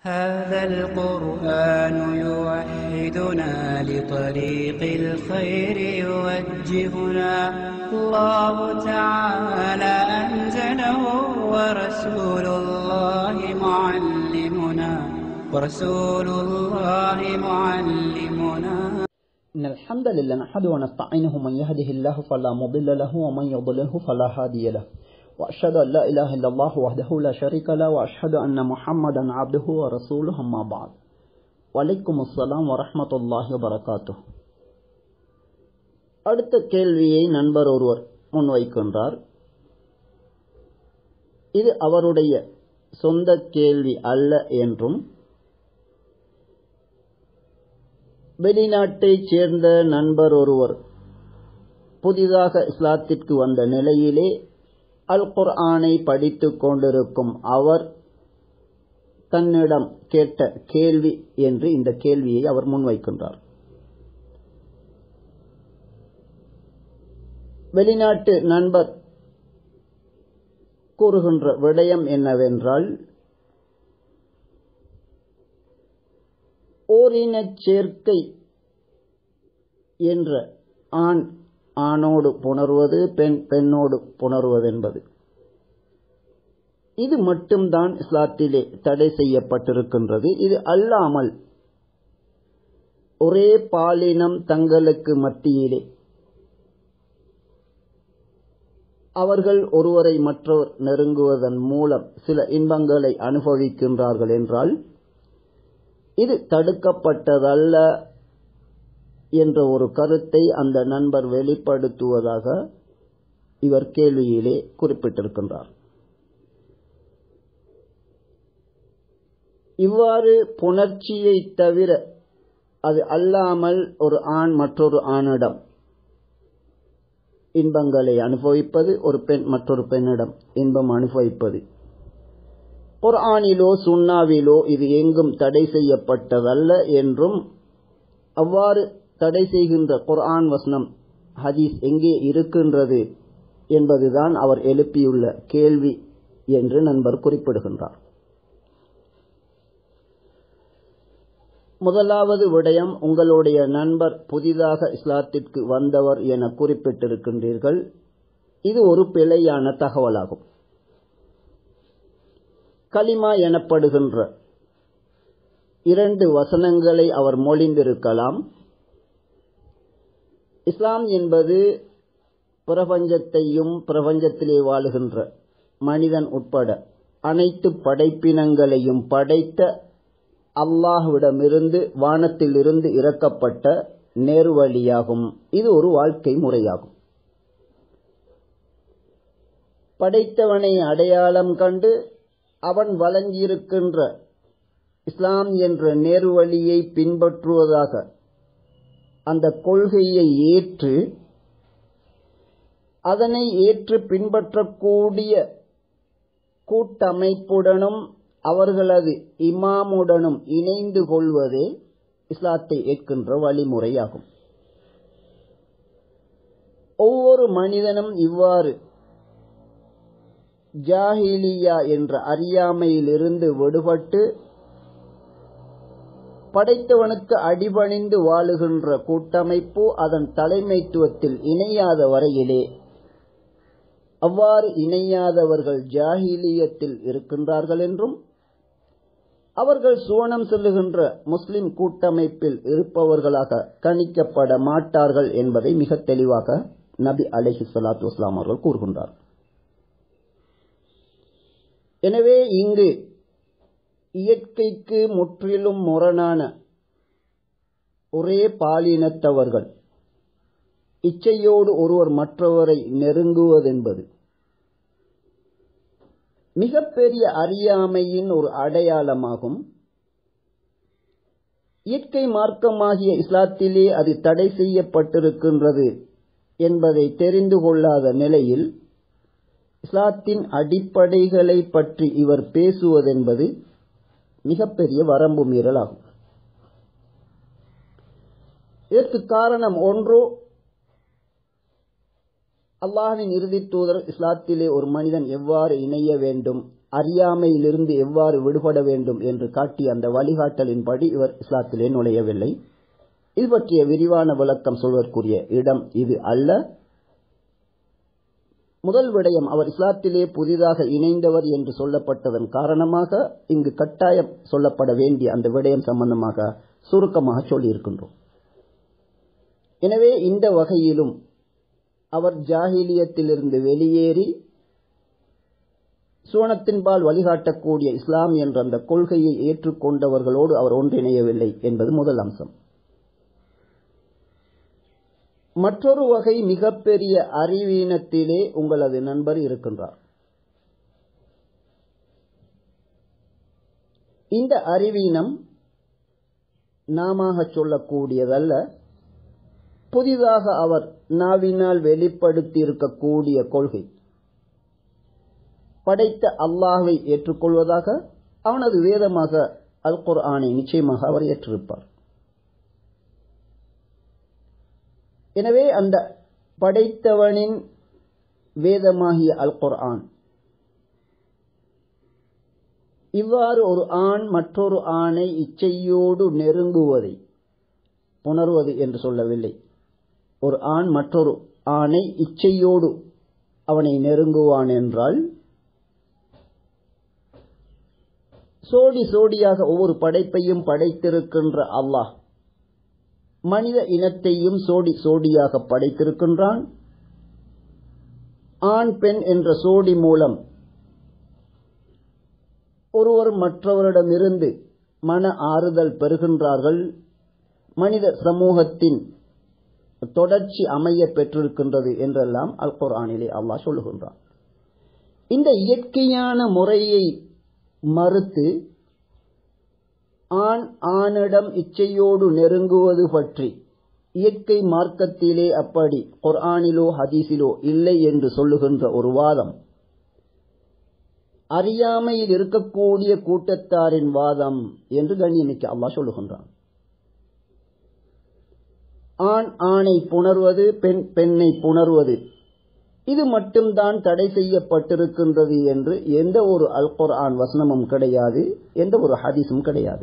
هذا القرآن يوحدنا لطريق الخير يوجهنا الله تعالى أنزله ورسول الله معلمنا ورسول الله معلمنا إن الحمد لله نحمده ونستعينه من يهده الله فلا مضل له ومن يضلله فلا هادي له وأشهد أن لا إله إلا الله وحده لا شريك له وأشهد أن محمدا عبده ورسوله أما بعد وعليكم السلام ورحمة الله وبركاته அடுத்த கேள்வியை நண்பர் ஒருவர் முன்வைக்கின்றார் இது அவருடைய சொந்த கேள்வி அல்ல என்றும் வெளிநாட்டைச் சேர்ந்த நண்பர் ஒருவர் புதிதாக இஸ்லாத்திற்கு வந்த நிலையிலே அல் குர்ஆனை படித்துக் கொண்டிருக்கும் அவர் தன்னிடம் கேட்ட கேள்வி என்று இந்த கேள்வியை அவர் முன்வைக்கின்றார் வெளிநாட்டு நண்பர் கூறுகின்ற விடயம் என்னவென்றால் ஓரினச் சேர்க்கை என்ற ஆண் ஆணோடு புணர்வது பெண் பெண்ணோடு புணர்வது என்பது இது மட்டும்தான் இஸ்லாத்திலே தடை செய்யப்பட்டிருக்கின்றது இது அல்லாமல் ஒரே பாலினம் தங்களுக்கு மத்தியிலே அவர்கள் ஒருவரை மற்றவர் நெருங்குவதன் மூலம் சில இன்பங்களை அனுபவிக்கின்றார்கள் என்றால் இது தடுக்கப்பட்டதல்ல என்ற ஒரு கருத்தை அந்த நண்பர் வெளிப்படுத்துவதாக இவர் கேள்வியிலே குறிப்பிட்டிருக்கின்றார் இவ்வாறு புணர்ச்சியை தவிர அது அல்லாமல் ஒரு ஆண் மற்றொரு ஆணிடம் இன்பங்களை அனுபவிப்பது ஒரு பெண் மற்றொரு பெண்ணிடம் இன்பம் அனுபவிப்பது குர்ஆனிலோ சுன்னாவிலோ இது எங்கும் தடை செய்யப்பட்டதல்ல என்றும் அவ்வாறு தடை செய்கின்ற குர்ஆன் வசனம் ஹதீஸ் எங்கே இருக்கின்றது என்பதுதான் அவர் எழுப்பியுள்ள கேள்வி என்று நண்பர் குறிப்பிடுகின்றார் முதலாவது விடயம் உங்களுடைய நண்பர் புதிதாக இஸ்லாத்திற்கு வந்தவர் என குறிப்பிட்டிருக்கின்றீர்கள் இது ஒரு பிழையான தகவலாகும் கலிமா எனப்படுகின்ற இரண்டு வசனங்களை அவர் மொழிந்திருக்கலாம் இஸ்லாம் என்பது பிரபஞ்சத்தையும் பிரபஞ்சத்திலே வாழுகின்ற மனிதன் உட்பட அனைத்து படைப்பினங்களையும் படைத்த அல்லாஹ்விடமிருந்து வானத்திலிருந்து இறக்கப்பட்ட நேர்வழியாகும் இது ஒரு வாழ்க்கை முறையாகும் படைத்தவனை அடையாளம் கண்டு அவன் வழங்கியிருக்கின்ற இஸ்லாம் என்ற நேர்வழியை பின்பற்றுவதாக அந்த கொள்கையை ஏற்று அதனை ஏற்று பின்பற்றக்கூடிய கூட்டமைப்புடனும் அவர்களது இமாமுடனும் இணைந்து கொள்வதே இஸ்லாத்தை ஏற்கின்ற வழிமுறையாகும் ஒவ்வொரு மனிதனும் இவ்வாறு ஜாஹிலியா என்ற அறியாமையிலிருந்து விடுபட்டு படைத்தவனுக்கு அடிபணிந்து வாழுகின்ற கூட்டமைப்பு அதன் தலைமைத்துவத்தில் இணையாத வரையிலே அவ்வாறு இணையாதவர்கள் ஜாஹிலியத்தில் இருக்கின்றார்கள் என்றும் அவர்கள் சுவனம் செல்லுகின்ற முஸ்லிம் கூட்டமைப்பில் இருப்பவர்களாக கணிக்கப்பட மாட்டார்கள் என்பதை மிக தெளிவாக நபி அலஹி சலாத்து வஸ்லாம் அவர்கள் கூறுகின்றார் எனவே இங்கு இயற்கைக்கு முற்றிலும் முரணான ஒரே பாலினத்தவர்கள் இச்சையோடு ஒருவர் மற்றவரை நெருங்குவதென்பது மிகப்பெரிய அறியாமையின் ஒரு அடையாளமாகும் இயற்கை மார்க்கமாகிய இஸ்லாத்திலே அது தடை செய்யப்பட்டிருக்கின்றது என்பதை தெரிந்து கொள்ளாத நிலையில் இஸ்லாத்தின் அடிப்படைகளை பற்றி இவர் பேசுவதென்பது மிகப்பெரிய வரம்பு மீறலாகும் இதற்கு காரணம் ஒன்று அல்லாஹ்வின் இறுதி தூதர் இஸ்லாத்திலே ஒரு மனிதன் எவ்வாறு இணைய வேண்டும் அறியாமையிலிருந்து எவ்வாறு விடுபட வேண்டும் என்று காட்டிய அந்த வழிகாட்டலின்படி இவர் இஸ்லாத்திலே நுழையவில்லை இது பற்றிய விரிவான விளக்கம் சொல்வதற்குரிய இடம் இது அல்ல முதல் விடயம் அவர் இஸ்லாத்திலே புதிதாக இணைந்தவர் என்று சொல்லப்பட்டதன் காரணமாக இங்கு கட்டாயம் சொல்லப்பட வேண்டிய அந்த விடயம் சம்பந்தமாக சுருக்கமாக சொல்லியிருக்கின்றோம் எனவே இந்த வகையிலும் அவர் ஜாகிலியத்திலிருந்து வெளியேறி சுவனத்தின்பால் வழிகாட்டக்கூடிய இஸ்லாம் என்ற அந்த கொள்கையை ஏற்றுக்கொண்டவர்களோடு அவர் ஒன்றிணையவில்லை என்பது முதல் அம்சம் மற்றொரு வகை மிகப்பெரிய அறிவீனத்திலே உங்களது நண்பர் இருக்கின்றார் இந்த அறிவீனம் நாம சொல்லக்கூடியதல்ல புதிதாக அவர் நாவினால் வெளிப்படுத்தி இருக்கக்கூடிய கொள்கை படைத்த அல்லாஹை ஏற்றுக்கொள்வதாக அவனது வேதமாக அல் குர்ஆனை நிச்சயமாக அவர் ஏற்றிருப்பார் எனவே அந்த படைத்தவனின் வேதமாகிய அல் குர்ஆன் இவ்வாறு ஒரு ஆண் மற்றொரு ஆணை இச்சையோடு நெருங்குவதை உணர்வது என்று சொல்லவில்லை ஒரு ஆண் மற்றொரு ஆணை இச்சையோடு அவனை நெருங்குவான் என்றால் சோடி சோடியாக ஒவ்வொரு படைப்பையும் படைத்திருக்கின்ற அல்லாஹ் மனித இனத்தையும் சோடி சோடியாக படைத்திருக்கின்றான் ஆண் பெண் என்ற சோடி மூலம் ஒருவர் மற்றவரிடமிருந்து மன ஆறுதல் பெறுகின்றார்கள் மனித சமூகத்தின் தொடர்ச்சி அமைய பெற்றிருக்கின்றது என்றெல்லாம் அல் குர்ஆனிலே அல்லாஹ் சொல்லுகின்றான் இந்த இயற்கையான முறையை மறுத்து ஆண் ஆணிடம் இச்சையோடு நெருங்குவது பற்றி இயற்கை மார்க்கத்திலே அப்படி குர்ஆனிலோ ஹதீஸிலோ இல்லை என்று சொல்லுகின்ற ஒரு வாதம் அறியாமையில் இருக்கக்கூடிய கூட்டத்தாரின் வாதம் என்று கண்ணியமிக்க அல்லாஹ் சொல்லுகின்றான் ஆண் ஆணை புணர்வது பெண் பெண்ணை புணர்வது இது மட்டும்தான் தடை செய்யப்பட்டிருக்கின்றது என்று எந்த ஒரு அல் குர்ஆன் வசனமும் கிடையாது எந்த ஒரு ஹதீஸும் கிடையாது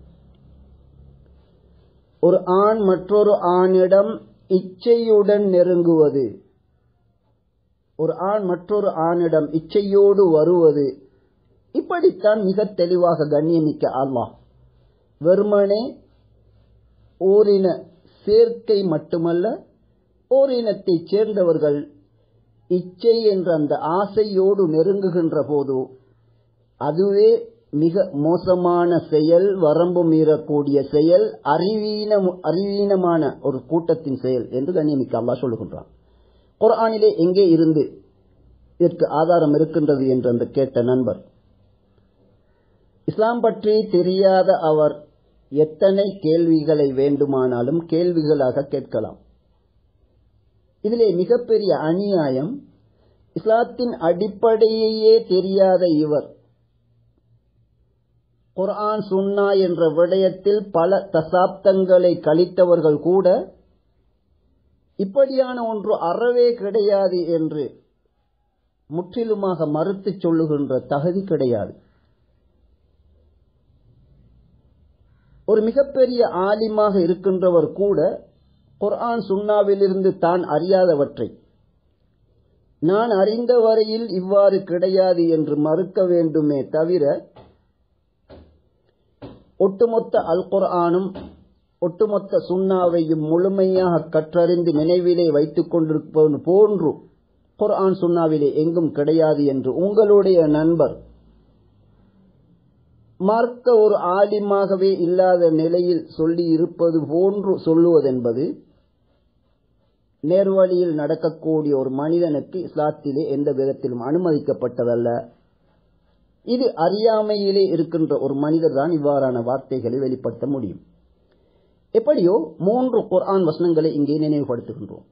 ஒரு ஆண் மற்றொரு ஆணிடம் இச்சையுடன் நெருங்குவது ஒரு ஆண் மற்றொரு ஆணிடம் இச்சையோடு வருவது இப்படித்தான் மிக தெளிவாக கண்ணியமிக்க அல்லாஹ் வெறுமனே ஓரின சேர்க்கை மட்டுமல்ல ஓரினத்தைச் சேர்ந்தவர்கள் இச்சை என்ற அந்த ஆசையோடு நெருங்குகின்ற போது அதுவே மிக மோசமான செயல் வரம்பு மீறக்கூடிய செயல் அறிவீன அறிவீனமான ஒரு கூட்டத்தின் செயல் என்று கண்ணியமிக்க அல்லா சொல்லுகின்றான் குர்ஆனிலே எங்கே இருந்து இதற்கு ஆதாரம் இருக்கின்றது என்று அந்த கேட்ட நண்பர் இஸ்லாம் பற்றி தெரியாத அவர் எத்தனை கேள்விகளை வேண்டுமானாலும் கேள்விகளாக கேட்கலாம் இதிலே மிகப்பெரிய அநியாயம் இஸ்லாத்தின் அடிப்படையையே தெரியாத இவர் குர்ஆன் சுன்னா என்ற விடயத்தில் பல தசாப்தங்களை கழித்தவர்கள் கூட இப்படியான ஒன்று அறவே கிடையாது என்று முற்றிலுமாக மறுத்து சொல்லுகின்ற தகுதி கிடையாது ஒரு மிகப்பெரிய ஆலிமாக இருக்கின்றவர் கூட குர்ஆன் சுன்னாவிலிருந்து தான் அறியாதவற்றை நான் அறிந்த வரையில் இவ்வாறு கிடையாது என்று மறுக்க வேண்டுமே தவிர ஒட்டுமொத்த அல் குர்ஆனும் ஒட்டுமொத்த சுன்னாவையும் முழுமையாக கற்றறிந்து நினைவிலே வைத்துக் கொண்டிருப்பது போன்று குர்ஆன் சுன்னாவிலே எங்கும் கிடையாது என்று உங்களுடைய நண்பர் மார்க்க ஒரு ஆலிமாகவே இல்லாத நிலையில் சொல்லி இருப்பது போன்று சொல்லுவதென்பது நேர்வழியில் நடக்கக்கூடிய ஒரு மனிதனுக்கு இஸ்லாத்திலே எந்த விதத்திலும் அனுமதிக்கப்பட்டதல்ல இது அறியாமையிலே இருக்கின்ற ஒரு மனிதர் தான் இவ்வாறான வார்த்தைகளை வெளிப்படுத்த முடியும் எப்படியோ மூன்று குர்ஆன் வசனங்களை இங்கே நினைவுபடுத்துகின்றோம்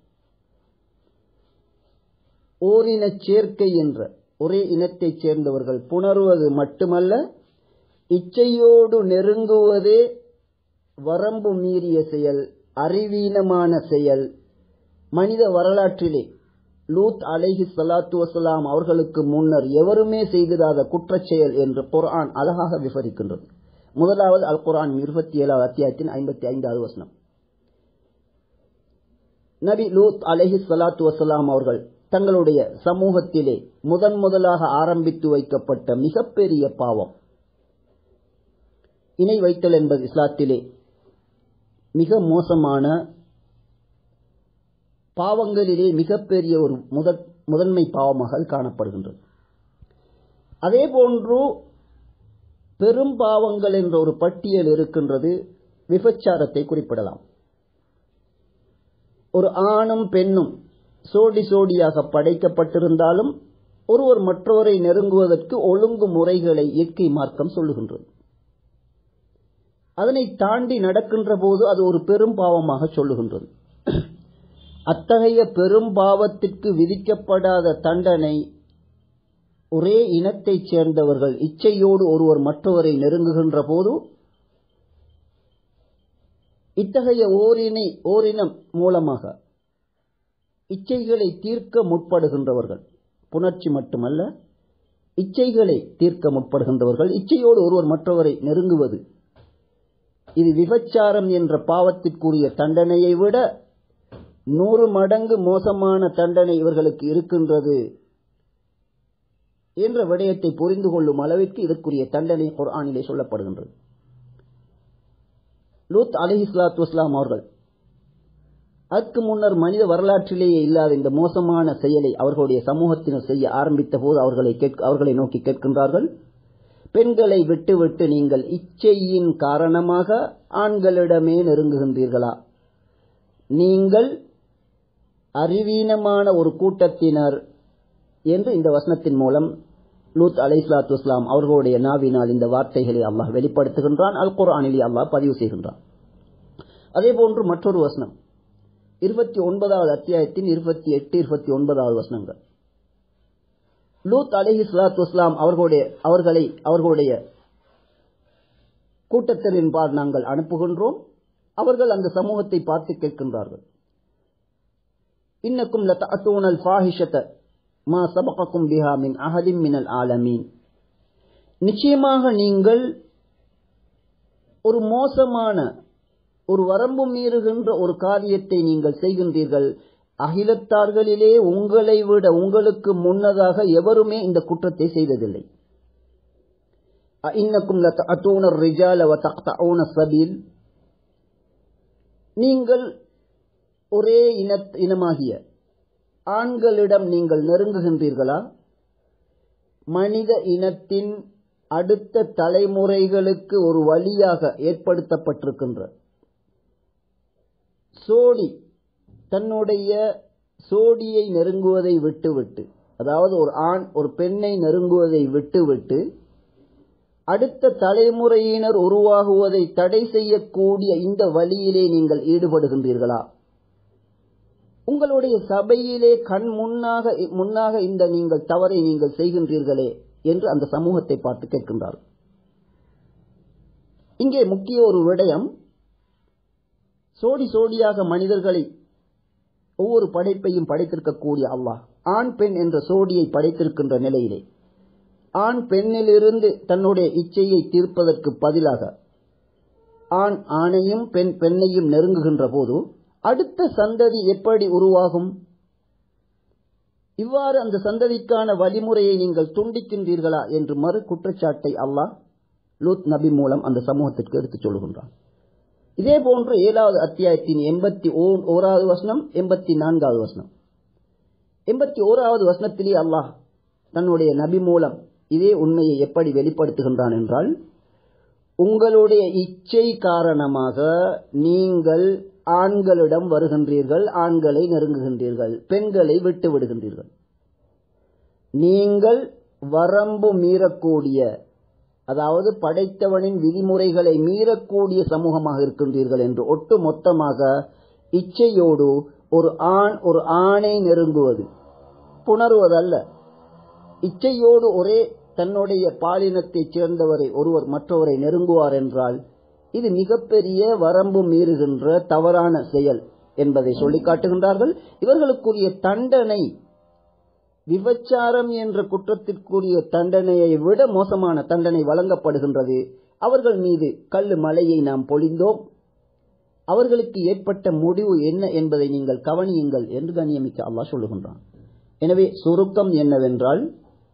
ஓரின சேர்க்கை என்ற ஒரே இனத்தைச் சேர்ந்தவர்கள் புணர்வது மட்டுமல்ல இச்சையோடு நெருங்குவதே வரம்பு மீறிய செயல் அறிவீனமான செயல் மனித வரலாற்றிலே லூத் அலைஹி ஸலாத்து வஸலாம் அவர்களுக்கு முன்னர் எவருமே செய்திராத குற்றச் செயல் என்று குர்ஆன் அழகாக விவரிக்கின்றது முதலாவது அல் குர்ஆன் இருபத்தி ஏழாவது அத்தியாயத்தின் ஐம்பத்தி ஐந்தாவது வசனம் நபி லூத் அலைஹி ஸலாத்து வஸலாம் அவர்கள் தங்களுடைய சமூகத்திலே முதன் முதலாக ஆரம்பித்து வைக்கப்பட்ட மிகப்பெரிய பாவம் இணை வைத்தல் என்பது இஸ்லாத்திலே மிக மோசமான பாவங்களிலே மிகப்பெரிய ஒரு முதற் முதன்மை பாவமாக அது காணப்படுகின்றது அதே போன்று பெரும் பாவங்கள் என்ற ஒரு பட்டியல் இருக்கின்றது விபச்சாரத்தை குறிப்பிடலாம் ஒரு ஆணும் பெண்ணும் சோடி சோடியாக படைக்கப்பட்டிருந்தாலும் ஒருவர் மற்றவரை நெருங்குவதற்கு ஒழுங்கு முறைகளை இயற்கை மார்க்கம் சொல்லுகின்றது அதனை தாண்டி நடக்கின்ற போது அது ஒரு பெரும் பாவமாக சொல்லுகின்றது அத்தகைய பெரும் பாவத்திற்கு விதிக்கப்படாத தண்டனை ஒரே இனத்தைச் சேர்ந்தவர்கள் இச்சையோடு ஒருவர் மற்றவரை நெருங்குகின்ற போது இத்தகைய ஓரினை ஓரினம் மூலமாக இச்சைகளை தீர்க்க முற்படுகின்றவர்கள் புணர்ச்சி மட்டுமல்ல இச்சைகளை தீர்க்க முற்படுகின்றவர்கள் இச்சையோடு ஒருவர் மற்றவரை நெருங்குவது இது விபச்சாரம் என்ற பாவத்திற்குரிய தண்டனையை விட நூறு மடங்கு மோசமான தண்டனை இவர்களுக்கு இருக்கின்றது என்ற விடயத்தை புரிந்து கொள்ளும் அளவிற்கு இதற்குரிய தண்டனை குர்ஆனிலே சொல்லப்படுகின்றது லூத் அலஹி இஸ்லாத்து வஸ்லாம் அவர்கள் அதற்கு முன்னர் மனித வரலாற்றிலேயே இல்லாத இந்த மோசமான செயலை அவர்களுடைய சமூகத்தினர் செய்ய ஆரம்பித்த போது அவர்களை அவர்களை நோக்கி கேட்கின்றார்கள் பெண்களை விட்டுவிட்டு நீங்கள் இச்சையின் காரணமாக ஆண்களிடமே நெருங்குகின்றீர்களா நீங்கள் அறிவீனமான ஒரு கூட்டத்தினர் என்று இந்த வசனத்தின் மூலம் லூத் அலை இஸ்லாத்து இஸ்லாம் அவர்களுடைய நாவினால் இந்த வார்த்தைகளை அல்லாஹ் வெளிப்படுத்துகின்றான் அல் குர்ஆனிலே அல்லாஹ் பதிவு செய்கின்றான் அதே போன்று மற்றொரு வசனம் இருபத்தி ஒன்பதாவது அத்தியாயத்தின் இருபத்தி எட்டு இருபத்தி ஒன்பதாவது வசனங்கள் லூத் அலஹி சலாத்து வஸ்லாம் அவர்களுடைய அவர்களை அவர்களுடைய கூட்டத்தினரின்பால் நாங்கள் அனுப்புகின்றோம் அவர்கள் அந்த சமூகத்தை பார்த்து கேட்கின்றார்கள் இன்னக்கும் லத்தூனல் ஃபாஹிஷத மா சபகக்கும் பிஹா மின் அஹதிம் மினல் ஆலமீன் நிச்சயமாக நீங்கள் ஒரு மோசமான ஒரு வரம்பு மீறுகின்ற ஒரு காரியத்தை நீங்கள் செய்கின்றீர்கள் அகிலத்தார்களிலே உங்களை விட உங்களுக்கு முன்னதாக எவருமே இந்த குற்றத்தை செய்ததில்லை இன்னக்கும் லத்தூனர் ரிஜால வ தக்தஊன சபீல் நீங்கள் ஒரே இன இனமாகிய ஆண்களிடம் நீங்கள் நெருங்குகின்றீர்களா மனித இனத்தின் அடுத்த தலைமுறைகளுக்கு ஒரு வழியாக ஏற்படுத்தப்பட்டிருக்கின்ற சோடி தன்னுடைய சோடியை நெருங்குவதை விட்டுவிட்டு அதாவது ஒரு ஆண் ஒரு பெண்ணை நெருங்குவதை விட்டுவிட்டு அடுத்த தலைமுறையினர் உருவாகுவதை தடை செய்யக்கூடிய இந்த வழியிலே நீங்கள் ஈடுபடுகின்றீர்களா உங்களுடைய சபையிலே கண் முன்னாக முன்னாக இந்த நீங்கள் தவறை நீங்கள் செய்கின்றீர்களே என்று அந்த சமூகத்தை பார்த்து கேட்கின்றார் இங்கே முக்கிய ஒரு விடயம் சோடி சோடியாக மனிதர்களை ஒவ்வொரு படைப்பையும் படைத்திருக்கக்கூடிய அல்லாஹ் ஆண் பெண் என்ற சோடியை படைத்திருக்கின்ற நிலையிலே ஆண் பெண்ணிலிருந்து தன்னுடைய இச்சையை தீர்ப்பதற்கு பதிலாக ஆண் ஆணையும் பெண் பெண்ணையும் நெருங்குகின்ற போது அடுத்த சந்ததி எப்படி உருவாகும் இவ்வாறு அந்த சந்ததிக்கான வழிமுறையை நீங்கள் துண்டிக்கின்றீர்களா என்று மறு குற்றச்சாட்டை அல்லாஹ் லூத் நபி மூலம் அந்த சமூகத்திற்கு எடுத்துச் சொல்கின்றான் இதே போன்று ஏழாவது அத்தியாயத்தின் எண்பத்தி ஓராவது வசனம் எண்பத்தி நான்காவது வசனம் எண்பத்தி ஓராவது வசனத்திலே அல்லாஹ் தன்னுடைய நபி மூலம் இதே உண்மையை எப்படி வெளிப்படுத்துகின்றான் என்றால் உங்களுடைய இச்சை காரணமாக நீங்கள் ஆண்களிடம் வருகின்றீர்கள் ஆண்களை நெருங்குகின்றீர்கள் பெண்களை விட்டு விடுகின்றீர்கள் நீங்கள் வரம்பு மீறக்கூடிய அதாவது படைத்தவனின் விதிமுறைகளை மீறக்கூடிய சமூகமாக இருக்கின்றீர்கள் என்று ஒட்டு மொத்தமாக இச்சையோடு ஒரு ஆண் ஒரு ஆணை நெருங்குவது புணர்வதல்ல இச்சையோடு ஒரே தன்னுடைய பாலினத்தைச் சேர்ந்தவரை ஒருவர் மற்றவரை நெருங்குவார் என்றால் இது மிகப்பெரிய வரம்பு மீறுகின்ற தவறான செயல் என்பதை சொல்லி காட்டுகின்றார்கள் இவர்களுக்குரிய தண்டனை விபச்சாரம் என்ற குற்றத்திற்குரிய தண்டனையை விட மோசமான தண்டனை வழங்கப்படுகின்றது அவர்கள் மீது கல்லு மலையை நாம் பொழிந்தோம் அவர்களுக்கு ஏற்பட்ட முடிவு என்ன என்பதை நீங்கள் கவனியுங்கள் என்று கண்ணியமிக்க அல்லாஹ் சொல்லுகின்றான் எனவே சுருக்கம் என்னவென்றால்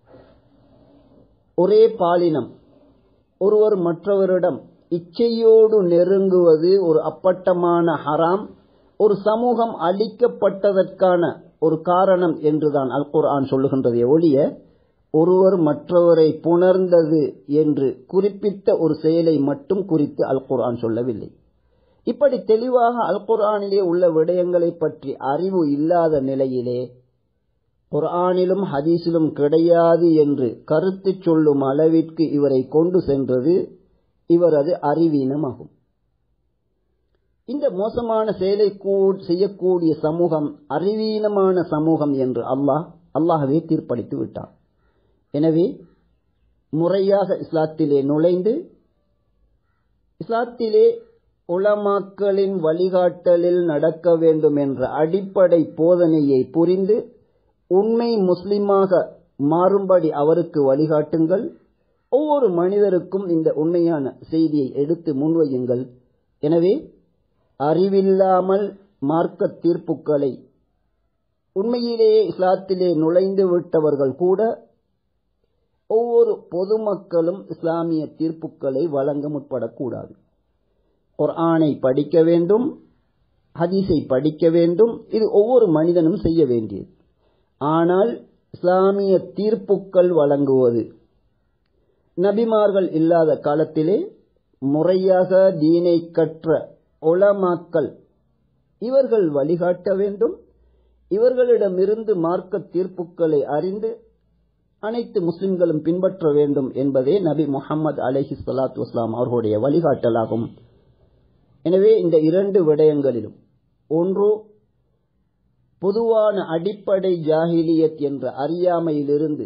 ஒரே பாலினம் ஒருவர் மற்றவரிடம் இச்சையோடு நெருங்குவது ஒரு அப்பட்டமான ஹராம் ஒரு சமூகம் அழிக்கப்பட்டதற்கான ஒரு காரணம் என்றுதான் அல் குர்ஆன் சொல்லுகின்றதே ஒழிய ஒருவர் மற்றவரை புணர்ந்தது என்று குறிப்பிட்ட ஒரு செயலை மட்டும் குறித்து அல் குர்ஆன் சொல்லவில்லை இப்படி தெளிவாக அல் குர்ஆனிலே உள்ள விடயங்களை பற்றி அறிவு இல்லாத நிலையிலே குர்ஆனிலும் ஹதீஸிலும் கிடையாது என்று கருத்து சொல்லும் அளவிற்கு இவரை கொண்டு சென்றது இவரது அறிவீனமாகும் இந்த மோசமான செயலை செய்யக்கூடிய சமூகம் அறிவீனமான சமூகம் என்று அல்லாஹ் அல்லாஹவே தீர்ப்பளித்து விட்டார் எனவே முறையாக இஸ்லாத்திலே நுழைந்து இஸ்லாத்திலே உலமாக்களின் வழிகாட்டலில் நடக்க வேண்டும் என்ற அடிப்படை போதனையை புரிந்து உண்மை முஸ்லிமாக மாறும்படி அவருக்கு வழிகாட்டுங்கள் ஒவ்வொரு மனிதருக்கும் இந்த உண்மையான செய்தியை எடுத்து முன்வையுங்கள் எனவே அறிவில்லாமல் மார்க்க தீர்ப்புகளை உண்மையிலேயே இஸ்லாத்திலே நுழைந்து விட்டவர்கள் கூட ஒவ்வொரு பொதுமக்களும் இஸ்லாமிய தீர்ப்புகளை வழங்க முற்படக்கூடாது ஒரு ஆணை படிக்க வேண்டும் ஹதீஸை படிக்க வேண்டும் இது ஒவ்வொரு மனிதனும் செய்ய வேண்டியது ஆனால் இஸ்லாமிய தீர்ப்புக்கள் வழங்குவது நபிமார்கள் இல்லாத காலத்திலே முறையாக தீனை கற்ற உளமாக்கல் இவர்கள் வழிகாட்ட வேண்டும் இவர்களிடமிருந்து மார்க்க தீர்ப்புக்களை அறிந்து அனைத்து முஸ்லிம்களும் பின்பற்ற வேண்டும் என்பதே நபி முகமது அலஹி சலாத்து வஸ்லாம் அவர்களுடைய வழிகாட்டலாகும் எனவே இந்த இரண்டு விடயங்களிலும் ஒன்று பொதுவான அடிப்படை ஜாகிலியத் என்ற அறியாமையிலிருந்து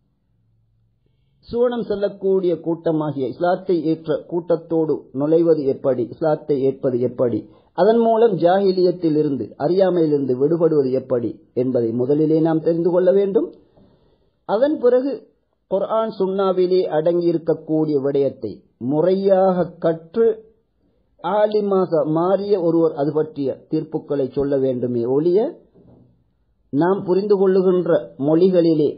சுவனம் செல்லக்கூடிய கூட்டமாகிய இஸ்லாத்தை ஏற்ற கூட்டத்தோடு நுழைவது எப்படி இஸ்லாத்தை ஏற்பது எப்படி அதன் மூலம் ஜாகிலியத்தில் இருந்து அறியாமையிலிருந்து விடுபடுவது எப்படி என்பதை முதலிலே நாம் தெரிந்து கொள்ள வேண்டும் அதன் பிறகு குர்ஆன் சுன்னாவிலே அடங்கியிருக்கக்கூடிய விடயத்தை முறையாக கற்று ஆலிமாக மாறிய ஒருவர் அது பற்றிய தீர்ப்புகளை சொல்ல வேண்டுமே ஒழிய நாம் புரிந்து கொள்ளுகின்ற மொழிகளிலே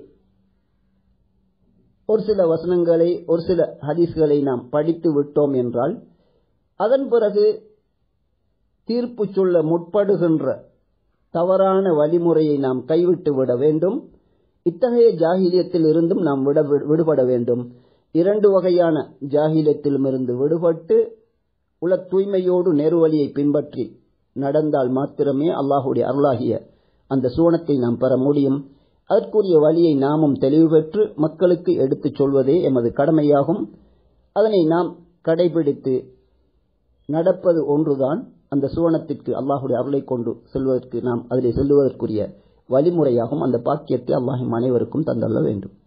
ஒரு சில வசனங்களை ஒரு சில ஹதீஸ்களை நாம் படித்து விட்டோம் என்றால் அதன் பிறகு தீர்ப்பு சொல்ல முற்படுகின்ற தவறான வழிமுறையை நாம் கைவிட்டு விட வேண்டும் இத்தகைய ஜாகிலியத்தில் இருந்தும் நாம் விட விடுபட வேண்டும் இரண்டு வகையான ஜாகிலியத்திலுமிருந்து விடுபட்டு உல தூய்மையோடு நேர்வழியை பின்பற்றி நடந்தால் மாத்திரமே அல்லாஹுடைய அருளாகிய அந்த சூனத்தை நாம் பெற முடியும் அதற்குரிய வழியை நாமும் தெளிவு பெற்று மக்களுக்கு எடுத்துச் சொல்வதே எமது கடமையாகும் அதனை நாம் கடைபிடித்து நடப்பது ஒன்றுதான் அந்த சுவனத்திற்கு அல்லாஹுடைய அருளை கொண்டு செல்வதற்கு நாம் அதிலே செல்லுவதற்குரிய வழிமுறையாகும் அந்த பாக்கியத்தை அல்லாஹிம் அனைவருக்கும் தந்தள்ள வேண்டும்